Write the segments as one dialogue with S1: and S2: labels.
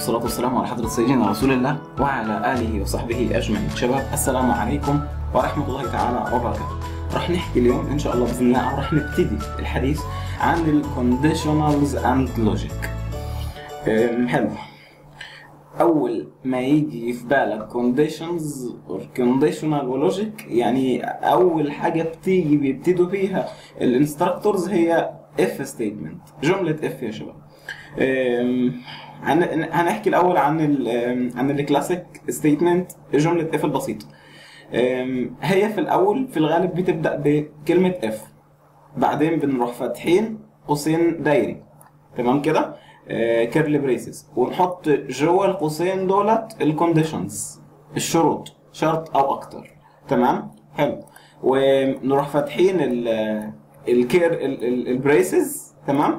S1: والصلاة والسلام على حضرة سيدنا رسول الله وعلى آله وصحبه أجمعين شباب السلام عليكم ورحمة الله تعالى وبركاته راح نحكي اليوم إن شاء الله بإذن الله أو راح نبتدي الحديث عن الكونديشنالز اند لوجيك حلو اول ما يجي في بالك كونديشنز كونديشنال ولوجيك يعني اول حاجه بتيجي بيبتدوا فيها الانستراكتورز هي اف ستيتمنت جمله اف يا شباب أم، هن- هنحكي الاول عن ال عن الكلاسيك ستيتمنت جمله اف البسيطه أم، هي في الاول في الغالب بتبدا بكلمه اف بعدين بنروح فاتحين قوسين دايري تمام كده كيرلي بريسز ونحط جوه القوسين دولت الكونديشنز الشروط شرط او اكتر تمام حلو ونروح فاتحين ال الكير البريسز تمام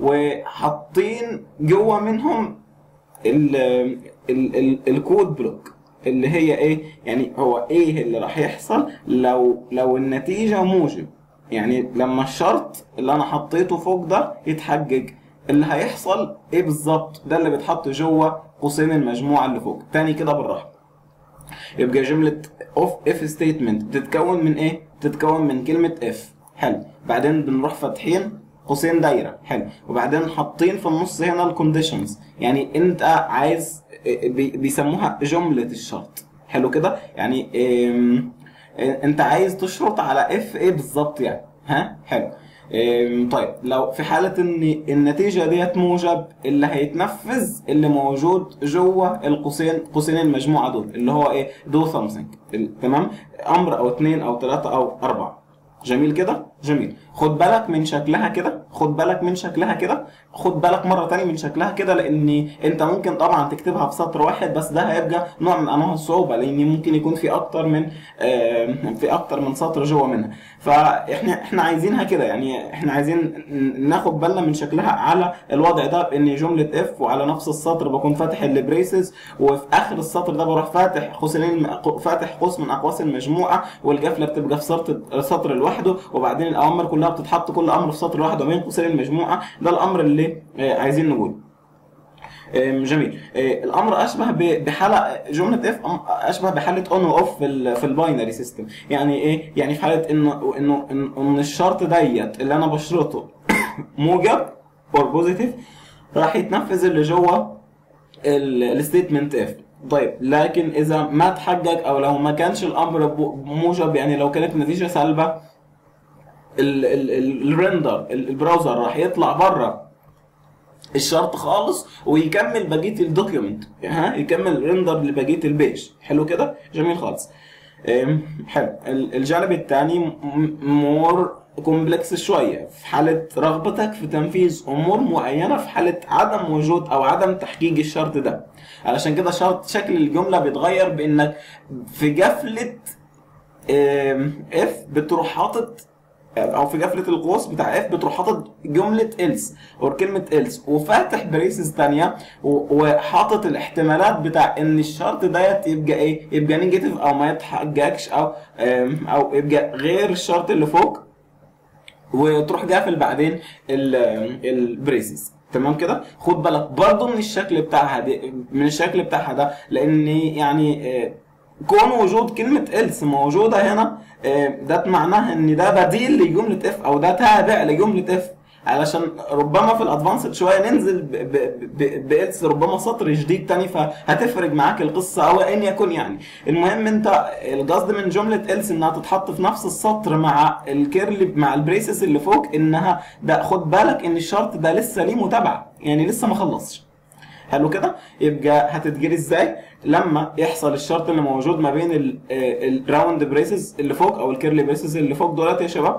S1: وحاطين جوه منهم ال ال ال الكود بلوك اللي هي ايه يعني هو ايه اللي راح يحصل لو لو النتيجه موجب يعني لما الشرط اللي انا حطيته فوق ده يتحجج اللي هيحصل ايه بالظبط ده اللي بيتحط جوه قوسين المجموعه اللي فوق تاني كده بالراحه يبقى جمله اوف اف ستيتمنت بتتكون من ايه بتتكون من كلمه اف حلو بعدين بنروح فاتحين قوسين دايره حلو وبعدين حاطين في النص هنا الكونديشنز يعني انت عايز بي- بيسموها جمله الشرط حلو كده يعني ام، انت عايز تشرط على اف ايه بالظبط يعني ها حلو ام، طيب لو في حالة ان النتيجة ديت موجب اللي هيتنفذ اللي موجود جوه القوسين قوسين المجموعة دول اللي هو ايه دو something ال- تمام امر او اتنين او تلاتة او اربعة جميل كده جميل خد بالك من شكلها كده خد بالك من شكلها كده خد بالك مره تانية من شكلها كده لان انت ممكن طبعا تكتبها في سطر واحد بس ده هيبقى نوع من انواع الصعوبه لان ممكن يكون في اكتر من آه، في اكتر من سطر جوه منها فاحنا احنا عايزينها كده يعني احنا عايزين ن- ناخد بالنا من شكلها على الوضع ده بان جمله اف وعلى نفس السطر بكون فاتح البريسز وفي اخر السطر ده بروح فاتح قوسين فاتح قوس من اقواس المجموعه والقفله بتبقى في سطر سطر لوحده وبعدين الاوامر كلها بتتحط كل امر في سطر لوحده بين قوسين المجموعه ده الامر اللي آه، عايزين نقوله آم، جميل آه، الامر اشبه ب- بحاله جمله اف اشبه بحاله اون واوف في ال في الباينري سيستم يعني ايه يعني في حاله انه انه ان إن الشرط ديت اللي انا بشرطه موجب اور بوزيتيف راح يتنفذ اللي جوه الستيتمنت اف طيب لكن اذا ما تحقق او لو ما كانش الامر ب- موجب يعني لو كانت النتيجه سالبه الريندر البراوزر راح يطلع بره الشرط خالص ويكمل بقيه الدوكيومنت ها يكمل ريندر لبقيه البيج حلو كده جميل خالص أم، حلو ال- الجانب الثاني مور كومبلكس شويه في حاله رغبتك في تنفيذ امور معينه في حاله عدم وجود او عدم تحقيق الشرط ده علشان كده شرط شكل الجمله بيتغير بانك في قفله اف بتروح حاطط او في قفله القوس بتاع اف بتروح حاطط جمله إلس او كلمه إلس وفاتح بريسز تانية و- وحاطط الاحتمالات بتاع ان الشرط ديت يبقى ايه يبقى نيجاتيف او ما يتحققش او آم، او يبقى غير الشرط اللي فوق وتروح قافل بعدين البريسز تمام كده خد بالك برضه من الشكل بتاعها دي من الشكل بتاعها ده لان يعني آه، كون وجود كلمة إلس موجودة هنا آه، ده معناها إن ده بديل لجملة إف أو ده تابع لجملة إف علشان ربما في الادفانسد شويه ننزل بإلس ربما سطر جديد تاني فهتفرق معاك القصه او ان يكن يعني المهم انت القصد من جمله إلس انها تتحط في نفس السطر مع الكيرلي مع البريسس اللي فوق انها ده خد بالك ان الشرط ده لسه ليه متابعه يعني لسه ما خلصش حلو كده يبقى هتتجري ازاي لما يحصل الشرط اللي موجود ما بين الراوند بريسز اللي فوق او الكيرلي بريسز اللي فوق دولت يا شباب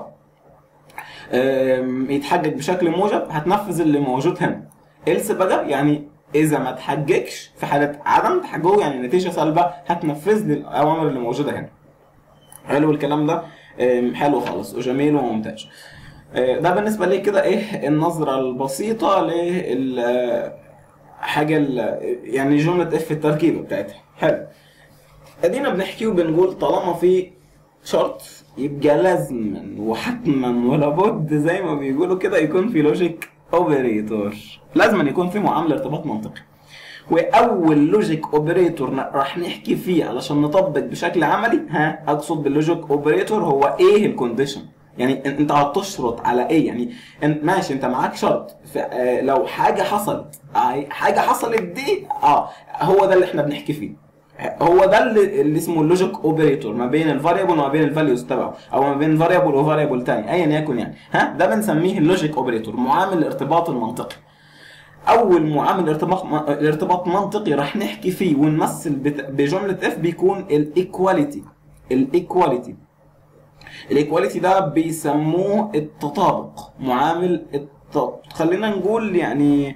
S1: آم، يتحجج بشكل موجب هتنفذ اللي موجود هنا إلس بقى يعني اذا ما تحججش في حاله عدم تحججه يعني نتيجه سلبه هتنفذ لي الاوامر اللي موجوده هنا حلو الكلام ده آم، حلو خالص وجميل وممتاز آه، ده بالنسبه لي كده ايه النظره البسيطه لل آه، حاجه ال- يعني جمله اف التركيبه بتاعتها حلو ادينا بنحكي وبنقول طالما في شرط يبقى لازما وحتما ولا بد زي ما بيقولوا كده يكون في لوجيك اوبريتور لازما يكون في معامله ارتباط منطقي واول لوجيك اوبريتور راح نحكي فيه علشان نطبق بشكل عملي ها اقصد باللوجيك اوبريتور هو ايه الكونديشن يعني انت هتشرط على ايه يعني انت ماشي انت معاك شرط آه لو حاجه حصلت آه حاجه حصلت دي اه هو ده اللي احنا بنحكي فيه هو ده اللي, اللي اسمه اللوجيك اوبريتور ما بين الفاريبل وما بين الفاليوز تبعه او ما بين فاريبل وفاريبل تاني ايا يكن يعني ها ده بنسميه اللوجيك اوبريتور معامل الارتباط المنطقي اول معامل ارتباط الارتباط منطقي راح نحكي فيه ونمثل بجمله اف بيكون الايكواليتي الايكواليتي الايكواليتي ده بيسموه التطابق معامل التطابق خلينا نقول يعني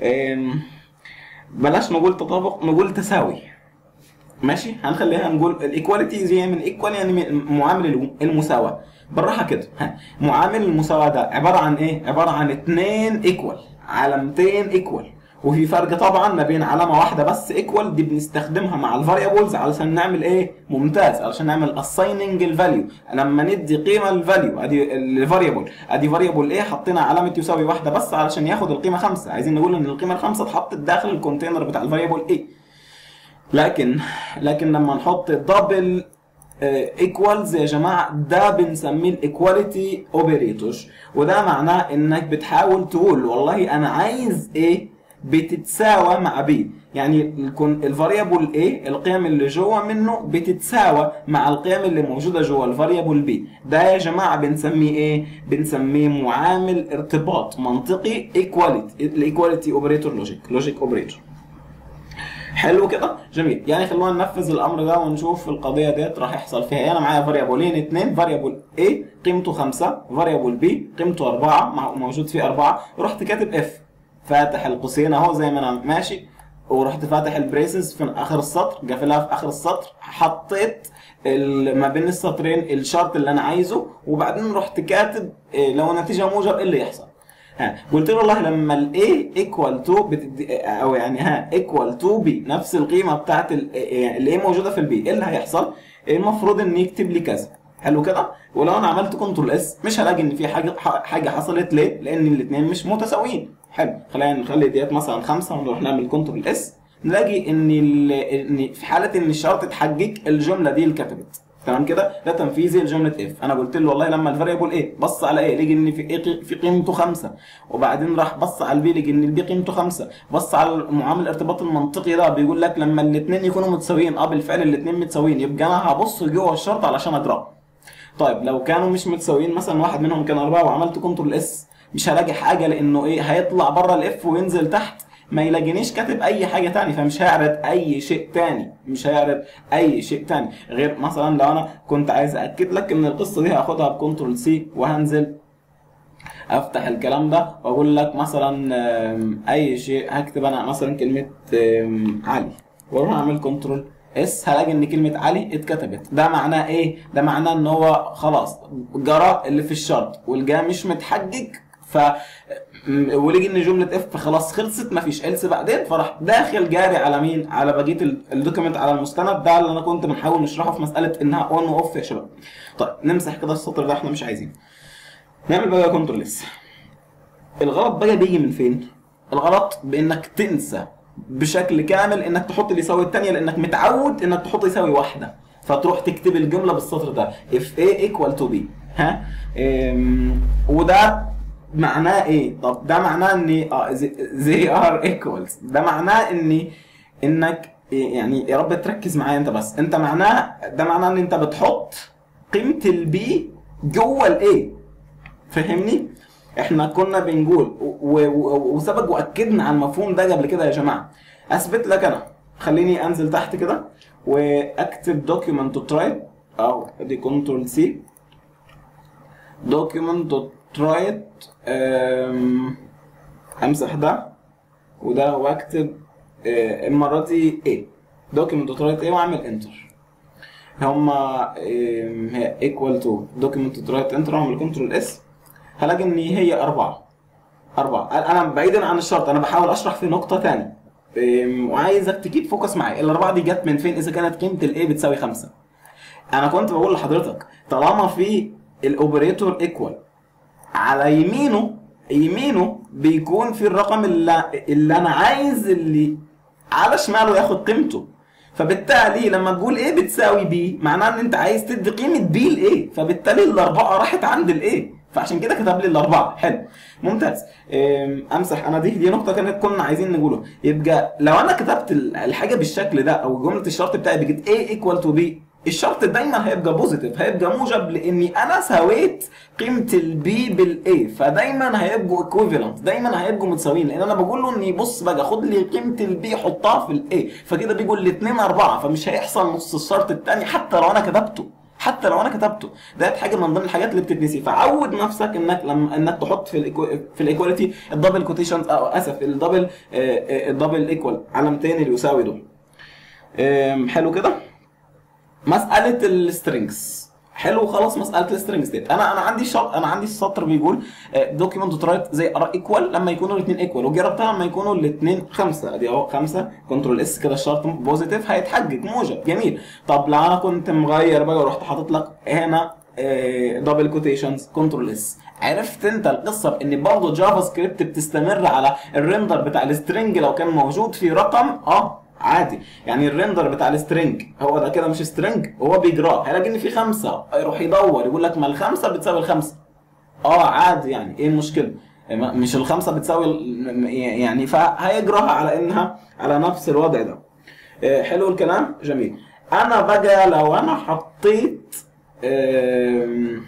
S1: بلاش نقول تطابق نقول تساوي ماشي هنخليها نقول الايكواليتي زي من ايكوال يعني معامل المساواه بالراحه كده ها معامل المساواه ده عباره عن ايه عباره عن اثنين ايكوال علامتين ايكوال وفي فرق طبعا ما بين علامه واحده بس ايكوال دي بنستخدمها مع الفاريبلز علشان نعمل ايه ممتاز علشان نعمل اسايننج الفاليو لما ندي قيمه الفاليو ادي الفاريبل ادي فاريبل ايه حطينا علامه يساوي واحده بس علشان ياخد القيمه خمسه عايزين نقول ان القيمه الخمسه اتحطت داخل الكونتينر بتاع الفاريبل ايه لكن لكن لما نحط دبل ايكوالز يا جماعه ده بنسميه الايكواليتي اوبريتور وده معناه انك بتحاول تقول والله انا عايز ايه بتتساوى مع بي يعني يكون الفاريبل A القيم اللي جوه منه بتتساوى مع القيم اللي موجوده جوه الفاريبل B ده يا جماعه بنسميه ايه بنسميه معامل ارتباط منطقي ايكواليتي الايكواليتي اوبريتور لوجيك لوجيك اوبريتور حلو كده جميل يعني خلونا ننفذ الامر ده ونشوف القضيه ديت راح يحصل فيها ايه انا معايا فاريبلين اثنين فاريبل A قيمته 5 فاريبل B قيمته 4 موجود فيه 4 رحت كاتب اف فاتح القوسين اهو زي ما انا ماشي ورحت فاتح البريسز في اخر السطر قافلها في اخر السطر حطيت ما بين السطرين الشرط اللي انا عايزه وبعدين رحت كاتب لو النتيجه موجب ايه اللي يحصل ها قلت له والله لما الاي ايكوال تو بتدي او يعني ها ايكوال تو بي نفس القيمه بتاعت الاي موجوده في البي ايه اللي هيحصل؟ المفروض ان يكتب لي كذا حلو كده ولو انا عملت كنترول اس مش هلاقي ان في حاجه حاجه حصلت ليه؟ لان الاثنين مش متساويين حلو خلينا نخلي ديت مثلا خمسه ونروح نعمل كنترول اس نلاقي ان ان في حاله ان الشرط اتحقق الجمله دي اللي اتكتبت تمام كده ده تنفيذي لجمله اف انا قلت له والله لما الفاريبل ايه بص على ايه لقي ان في إيه في قيمته خمسة وبعدين راح بص على البي لقي ان البي قيمته خمسة بص على معامل الارتباط المنطقي ده بيقول لك لما الاثنين يكونوا متساويين اه بالفعل الاثنين متساويين يبقى انا هبص جوه الشرط علشان اقراه طيب لو كانوا مش متساويين مثلا واحد منهم كان أربعة وعملت كنترول اس مش هلاقي حاجه لانه ايه هيطلع بره الاف وينزل تحت ما يلاقينيش كاتب اي حاجه تاني فمش هيعرض اي شيء تاني مش هيعرض اي شيء تاني غير مثلا لو انا كنت عايز اكد لك ان القصه دي هاخدها بكنترول سي وهنزل افتح الكلام ده واقول لك مثلا اي شيء هكتب انا مثلا كلمه علي واروح اعمل كنترول اس هلاقي ان كلمه علي اتكتبت ده معناه ايه ده معناه ان هو خلاص جرى اللي في الشرط والجا مش متحقق ف ولقي ان جمله اف خلاص خلصت مفيش الس بعدين فراح داخل جاري على مين على بقيه الدوكيمنت على المستند ده اللي انا كنت بنحاول نشرحه في مساله انها اون واوف يا شباب طيب نمسح كده السطر ده احنا مش عايزينه نعمل بقى كنترول اس الغلط بقى بيجي من فين الغلط بانك تنسى بشكل كامل انك تحط اللي يساوي الثانيه لانك متعود انك تحط يساوي واحده فتروح تكتب الجمله بالسطر ده if a equal to b ها وده معناه ايه؟ طب ده معناه ان اه they are equals ده معناه ان انك يعني يا رب تركز معايا انت بس انت معناه ده معناه ان انت بتحط قيمه البي جوه الاي فاهمني؟ احنا كنا بنقول وسبق واكدنا على المفهوم ده قبل كده يا جماعه اثبت لك انا خليني انزل تحت كده واكتب دوكيومنت دوت رايت او دي كنترول سي دوكيومنت دوت رايت امسح ده وده واكتب المره دي ايه دوكيومنت دوت رايت ايه واعمل انتر هما هي ايكوال تو دوكيومنت دوت رايت انتر واعمل كنترول اس هلاقي ان هي أربعة أربعة أنا بعيدا عن الشرط أنا بحاول أشرح في نقطة تانية وعايزك تجيب فوكس معايا الأربعة دي جت من فين إذا كانت قيمة الإيه بتساوي خمسة أنا كنت بقول لحضرتك طالما في الأوبريتور إيكوال على يمينه يمينه بيكون في الرقم اللي, اللي أنا عايز اللي على شماله ياخد قيمته فبالتالي لما تقول ايه بتساوي بي معناه ان انت عايز تدي قيمه بي لايه فبالتالي الاربعه راحت عند الايه فعشان كده كتب لي الاربعه حلو ممتاز أم، امسح انا دي دي نقطه كانت كنا عايزين نقولها يبقى لو انا كتبت ال- الحاجه بالشكل ده او جمله الشرط بتاعي بقت A ايكوال تو بي الشرط دايما هيبقى بوزيتيف هيبقى موجب لاني انا سويت قيمه البي بالاي فدايما هيبقوا ايكويفالنت دايما هيبقوا متساويين لان انا بقول له اني بص بقى خد لي قيمه البي حطها في الاي فكده بيقول الاثنين اربعه فمش هيحصل نص الشرط الثاني حتى لو انا كتبته حتى لو انا كتبته ده حاجه من ضمن الحاجات اللي بتتنسي فعود نفسك انك لما انك تحط في الإيكو... في الايكواليتي الدبل كوتيشنز او اسف الدبل آه، آه، الدبل ايكوال علامتين اللي يساوي دول آم، حلو كده مساله السترينجز حلو خلاص مساله السترينجز ديت انا انا عندي شرط انا عندي السطر بيقول دوكيمنت تو رايت زي ار ايكوال لما يكونوا الاثنين ايكوال وجربتها لما يكونوا الاثنين خمسه ادي اهو خمسه كنترول اس كده الشرط بوزيتيف هيتحجج موجب جميل طب لو انا كنت مغير بقى ورحت حاطط لك هنا دبل كوتيشنز كنترول اس عرفت انت القصه بان برضه جافا سكريبت بتستمر على الريندر بتاع السترنج لو كان موجود في رقم اه عادي يعني الريندر بتاع السترنج هو ده كده مش سترنج هو بيجراه هيلاقي ان في خمسه يروح يدور يقول لك ما الخمسه بتساوي الخمسه اه عادي يعني ايه المشكله ما- مش الخمسه بتساوي ال- يعني فهيجراها على انها على نفس الوضع ده آه، حلو الكلام جميل انا بقى لو انا حطيت آم،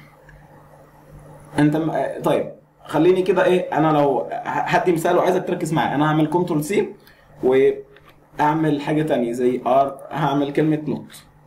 S1: انت م- آه، طيب خليني كده ايه انا لو ه- هدي مثال وعايزك تركز معايا انا هعمل كنترول سي واعمل حاجه تانية زي ار هعمل كلمه نوت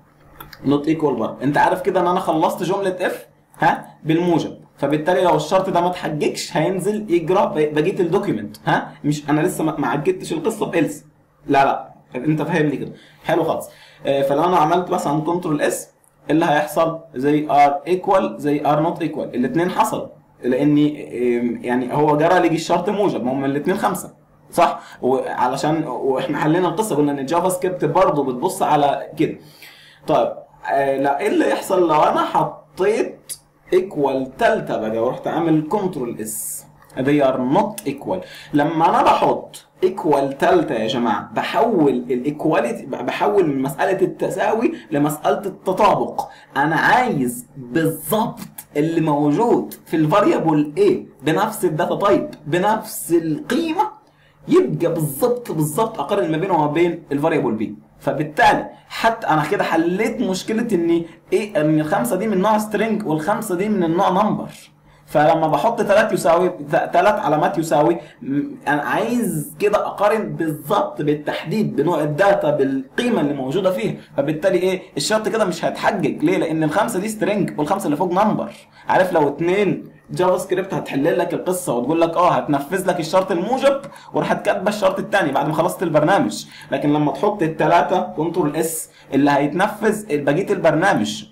S1: نوت ايكوال بار انت عارف كده ان انا خلصت جمله اف ها بالموجب فبالتالي لو الشرط ده ما اتحججش هينزل يجرى ب- بقيه الدوكيمنت ها مش انا لسه ما ما عجبتش القصه بإلس لا لا انت فاهمني كده حلو خالص آه، فلو انا عملت مثلا كنترول اس اللي هيحصل زي ار ايكوال زي ار نوت ايكوال الاثنين حصلوا لاني آم، يعني هو جرى ليجي الشرط موجب ما هم الاثنين خمسه صح وعلشان واحنا حلينا القصه قلنا ان الجافا سكريبت برضه بتبص على كده طيب آه لا ايه اللي يحصل لو انا حطيت ايكوال تالتة بقى ورحت عامل كنترول اس they are not equal لما انا بحط ايكوال تالتة يا جماعه بحول الايكواليتي بحول من مساله التساوي لمساله التطابق انا عايز بالظبط اللي موجود في الفاريبل A بنفس الداتا تايب بنفس القيمه يبقى بالظبط بالظبط اقارن ما بينه وما بين الفاريبل بي فبالتالي حتى انا كده حليت مشكله ان ايه ان الخمسه دي من نوع سترينج والخمسه دي من النوع نمبر فلما بحط ثلاث يساوي ثلاث علامات يساوي م- انا عايز كده اقارن بالظبط بالتحديد بنوع الداتا بالقيمه اللي موجوده فيها فبالتالي ايه الشرط كده مش هيتحجج ليه لان الخمسه دي سترينج والخمسه اللي فوق نمبر عارف لو اتنين جافا سكريبت هتحل لك القصه وتقول لك اه هتنفذ لك الشرط الموجب وراح كاتبه الشرط الثاني بعد ما خلصت البرنامج لكن لما تحط الثلاثه كنترول اس اللي هيتنفذ بقيه البرنامج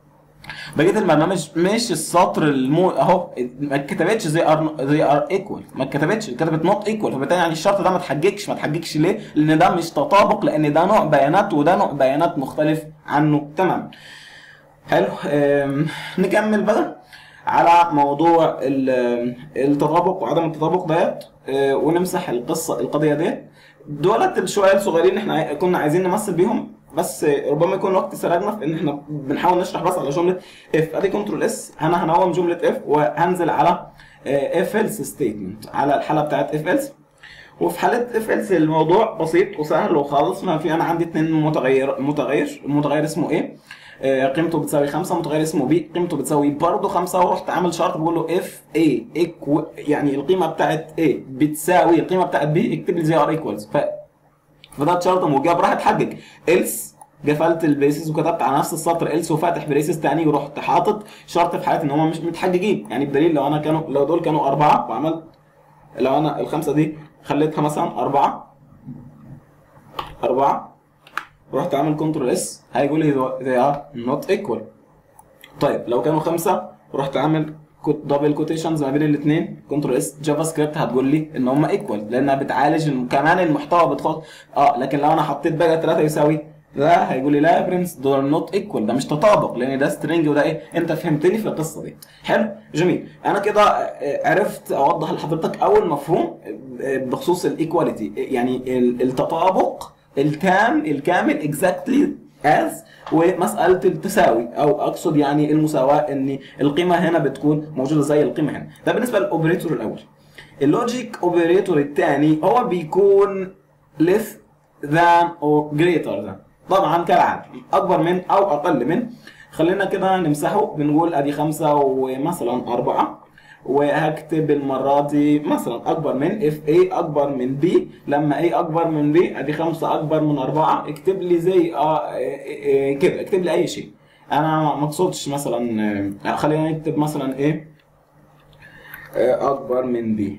S1: بقيه البرنامج مش السطر المو اهو ما اتكتبتش زي ار زي ار ايكوال ما اتكتبتش اتكتبت نوت ايكوال فبالتالي يعني الشرط ده ما اتحججش ما اتحججش ليه؟ لان ده مش تطابق لان ده نوع بيانات وده نوع بيانات مختلف عنه تماما حلو أم، نكمل بقى على موضوع ال- التطابق وعدم التطابق ديت أه، ونمسح القصه القضيه ديت دولت الشويه الصغيرين احنا عاي- كنا عايزين نمثل بيهم بس ربما يكون الوقت سرقنا في ان احنا بنحاول نشرح بس على جمله اف ادي كنترول اس انا هنوم جمله اف وهنزل على اف else ستيتمنت على الحاله بتاعت اف else وفي حاله اف else الموضوع بسيط وسهل وخالص ما في انا عندي اثنين متغير متغير المتغير اسمه ايه آه، قيمته بتساوي 5 متغير اسمه بي قيمته بتساوي برضه 5 ورحت عامل شرط بقول له اف اي يعني القيمه بتاعت ايه بتساوي القيمه بتاعت بي اكتب لي زي ار ايكوالز ف فده شرط موجب راح اتحجج إلس قفلت البريسز وكتبت على نفس السطر إلس وفاتح بريسز تاني ورحت حاطط شرط في حالة ان هم مش متحججين يعني بدليل لو انا كانوا لو دول كانوا أربعة وعملت لو انا الخمسة دي خليتها مثلا أربعة أربعة ورحت عامل كنترول اس هيقول لي they are not equal طيب لو كانوا خمسة ورحت عامل دبل كوتيشنز ما بين الاثنين كنترول اس جافا سكريبت هتقول لي ان هم ايكوال لانها بتعالج الم- كمان المحتوى بتخش اه لكن لو انا حطيت بقى 3 يساوي لا هيقول لي لا يا برنس دول نوت ايكوال ده مش تطابق لان ده سترينج وده ايه انت فهمتني في القصه دي حلو جميل انا كده آه، عرفت اوضح لحضرتك اول مفهوم آه، بخصوص الايكواليتي يعني ال- التطابق التام الكامل اكزاكتلي از ومساله التساوي او اقصد يعني المساواه ان القيمه هنا بتكون موجوده زي القيمه هنا ده بالنسبه للاوبريتور الاول اللوجيك اوبريتور الثاني هو بيكون less than or greater than طبعا كالعاده اكبر من او اقل من خلينا كده نمسحه بنقول ادي خمسة ومثلا أربعة وهكتب المرة دي مثلا أكبر من اف A أكبر من B لما A أكبر من B أدي خمسة أكبر من أربعة اكتب لي زي آه إيه إيه كده اكتب لي أي شيء أنا ما اقصدش مثلا آه، خلينا نكتب مثلا إيه آه، أكبر من B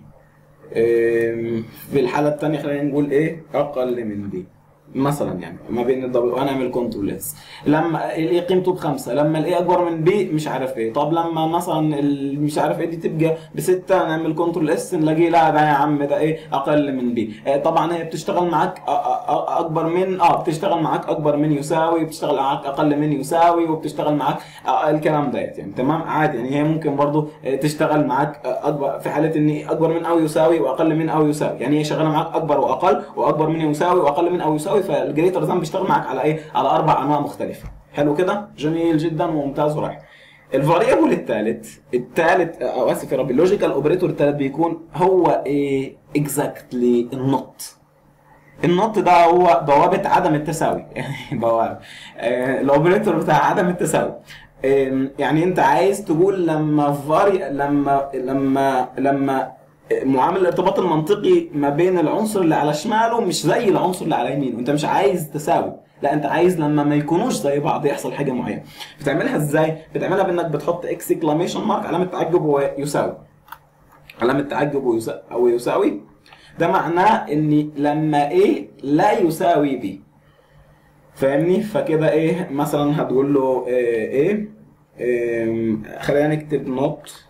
S1: آم، في الحالة الثانية خلينا نقول إيه أقل من B مثلا يعني ما بين الدبل وانا اعمل كنترول اس لما الاي قيمته بخمسه لما الاي اكبر من بي مش عارف ايه طب لما مثلا ال- مش عارف ايه دي تبقى بسته نعمل كنترول اس نلاقيه لا ده يا عم ده ايه اقل من بي آه، طبعا هي بتشتغل معاك أ- أ- أ- اكبر من اه بتشتغل معاك اكبر من يساوي بتشتغل معاك اقل من يساوي وبتشتغل معاك آه، الكلام ديت يعني تمام عادي يعني هي ممكن برضو آه، تشتغل معاك آه، اكبر في حاله ان اكبر من او يساوي واقل من او يساوي يعني هي شغاله معاك اكبر واقل واكبر من يساوي واقل من او يساوي فالجريتر ذان بيشتغل معاك على ايه على اربع انواع مختلفه حلو كده جميل جدا وممتاز ورائع الفاريبل الثالث الثالث او اسف يا ربي اللوجيكال اوبريتور الثالث بيكون هو ايه اكزاكتلي النوت النوت ده هو بوابة عدم التساوي يعني بوابة آه، الاوبريتور بتاع عدم التساوي آم، يعني انت عايز تقول لما فاري لما لما لما معامل الارتباط المنطقي ما بين العنصر اللي على شماله مش زي العنصر اللي على يمينه انت مش عايز تساوي لا انت عايز لما ما يكونوش زي بعض يحصل حاجه معينه بتعملها ازاي بتعملها بانك بتحط اكسكلاميشن مارك علامه تعجب ويساوي علامه تعجب ويساوي او يساوي ده معناه ان لما ايه لا يساوي بي فاهمني فكده ايه مثلا هتقول له ايه, إيه إيه خلينا نكتب نوت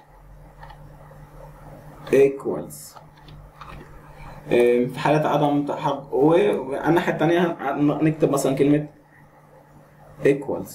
S1: equals إيه، في حالة عدم تحقق وعلى الناحية التانية نكتب مثلا كلمة equals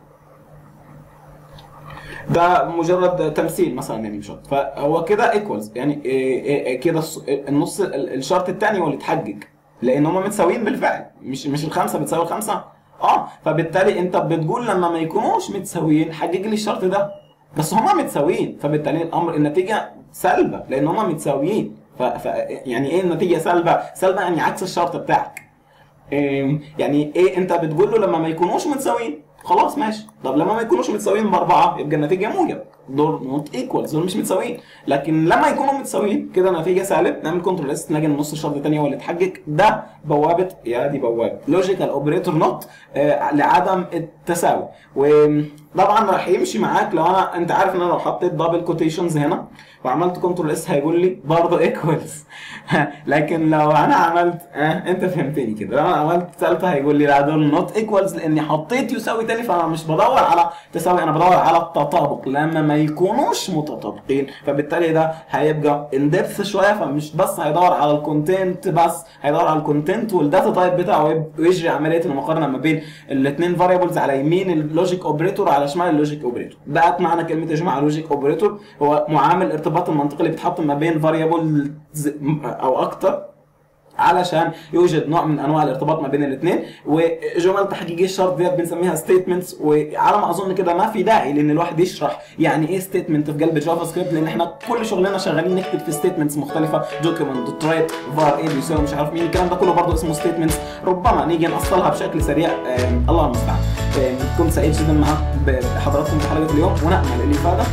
S1: ده مجرد تمثيل مثلا يعني مش شرط فهو كده equals يعني إيه إيه كده الص- النص ال- الشرط الثاني هو اللي اتحجج لان هم متساويين بالفعل مش مش الخمسه بتساوي الخمسه اه فبالتالي انت بتقول لما ما يكونوش متساويين حجج لي الشرط ده بس هما متساويين فبالتالي الامر النتيجه سلبه لان هما متساويين ف... ف... يعني ايه النتيجه سلبه؟ سلبه يعني عكس الشرط بتاعك إيه، يعني ايه انت بتقول له لما ما يكونوش متساويين خلاص ماشي طب لما ما يكونوش متساويين باربعه يبقى النتيجه موجب دول نوت ايكوالز دول مش متساويين لكن لما يكونوا متساويين كده نتيجه سالب نعمل كنترول اس نلاقي النص الشرط الثاني هو اللي اتحجج ده بوابه يا دي بوابه لوجيكال اوبريتور نوت لعدم التساوي وطبعا راح يمشي معاك لو انا انت عارف ان انا لو حطيت دبل كوتيشنز هنا وعملت كنترول اس هيقول لي برضه ايكوالز لكن لو انا عملت اه انت فهمتني كده لو انا عملت ثالثه هيقول لي لا دول نوت ايكوالز لاني حطيت يساوي تاني فانا مش بدور على تساوي انا بدور على التطابق لما ما يكونوش متطابقين فبالتالي ده هيبقى ان ديبث شويه فمش بس هيدور على الكونتنت بس هيدور على الكونتنت والداتا تايب بتاعه ويب- ويجري عمليه المقارنه ما بين الاثنين فاريبلز على يمين اللوجيك اوبريتور وعلى شمال اللوجيك اوبريتور ده معنى كلمه يا جماعه لوجيك اوبريتور هو معامل الارتباط المنطقي اللي بيتحط ما بين فاريبل او اكتر علشان يوجد نوع من انواع الارتباط ما بين الاثنين وجمل تحقيقيه الشرط ديت بنسميها ستيتمنتس وعلى ما اظن كده ما في داعي لان الواحد يشرح يعني ايه ستيتمنت في قلب جافا سكريبت لان احنا كل شغلنا شغالين نكتب في ستيتمنتس مختلفه دوكيمنت ترايت فار ايه بيساوي مش عارف مين الكلام ده كله برضه اسمه ستيتمنتس ربما نيجي نأصلها بشكل سريع آم، الله المستعان آم، كنت سعيد جدا مع بحضراتكم في حلقه اليوم ونامل الافاده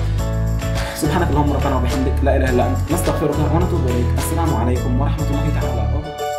S1: سبحانك اللهم ربنا وبحمدك لا اله الا انت نستغفرك ونتوب اليك السلام عليكم ورحمه الله تعالى وبركاته